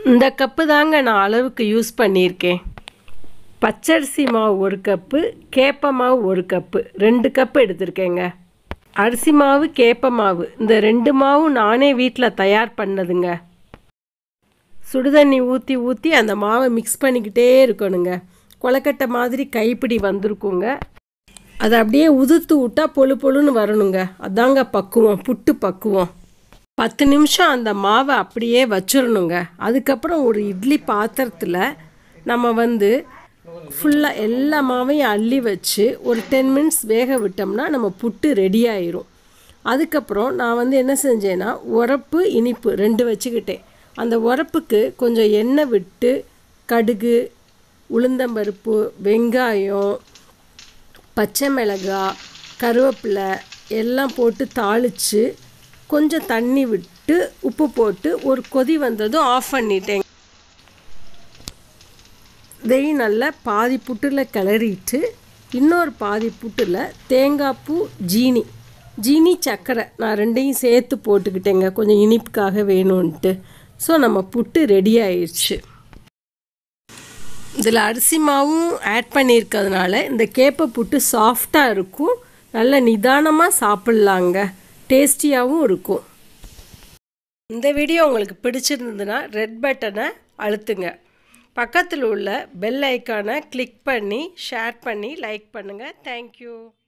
இந்த கப்பு தாங்க நான் அளவுக்கு யூஸ் பண்ணியிருக்கேன் பச்சரிசி மாவு ஒரு கப்பு கேப்ப மாவு ஒரு கப்பு ரெண்டு கப்பு எடுத்திருக்கேங்க அரிசி மாவு கேப்ப மாவு இந்த ரெண்டு மாவும் நானே வீட்டில் தயார் பண்ணதுங்க சுடுதண்ணி ஊற்றி ஊற்றி அந்த மாவை மிக்ஸ் பண்ணிக்கிட்டே இருக்கணுங்க கொலக்கட்டை மாதிரி கைப்பிடி வந்திருக்குங்க அதை அப்படியே உதுத்து விட்டா பொழு பொழுன்னு வரணுங்க அதாங்க பக்குவம் புட்டு பக்குவம் பத்து நிமிஷம் அந்த மாவை அப்படியே வச்சிடணுங்க அதுக்கப்புறம் ஒரு இட்லி பாத்திரத்தில் நம்ம வந்து ஃபுல்லாக எல்லா மாவையும் அள்ளி வச்சு ஒரு டென் மினிட்ஸ் வேக விட்டோம்னா நம்ம புட்டு ரெடி ஆயிரும் அதுக்கப்புறம் நான் வந்து என்ன செஞ்சேன்னா உரப்பு இனிப்பு ரெண்டு வச்சுக்கிட்டேன் அந்த உரப்புக்கு கொஞ்சம் எண்ணெய் விட்டு கடுகு உளுந்தம்பருப்பு வெங்காயம் பச்சை மிளகாய் கருவேப்பிலை எல்லாம் போட்டு தாளித்து கொஞ்சம் தண்ணி விட்டு உப்பு போட்டு ஒரு கொதி வந்ததும் ஆஃப் பண்ணிட்டேன் இதையும் நல்லா பாதி புட்டில் கிளறிட்டு இன்னொரு பாதி புட்டில் தேங்காய் பூ ஜீனி ஜீனி சர்க்கரை நான் ரெண்டையும் சேர்த்து போட்டுக்கிட்டேங்க கொஞ்சம் இனிப்புக்காக வேணும்ன்ட்டு ஸோ நம்ம புட்டு ரெடி ஆயிடுச்சு இதில் அரிசி மாவும் ஆட் பண்ணியிருக்கிறதுனால இந்த கேப்பை புட்டு சாஃப்டாக இருக்கும் நல்ல நிதானமாக சாப்பிட்லாங்க டேஸ்டியாகவும் இருக்கும் இந்த வீடியோ உங்களுக்கு பிடிச்சிருந்ததுன்னா ரெட் பட்டனை அழுத்துங்க பக்கத்தில் உள்ள பெல் ஐக்கானை கிளிக் பண்ணி ஷேர் பண்ணி லைக் பண்ணுங்கள் தேங்க்யூ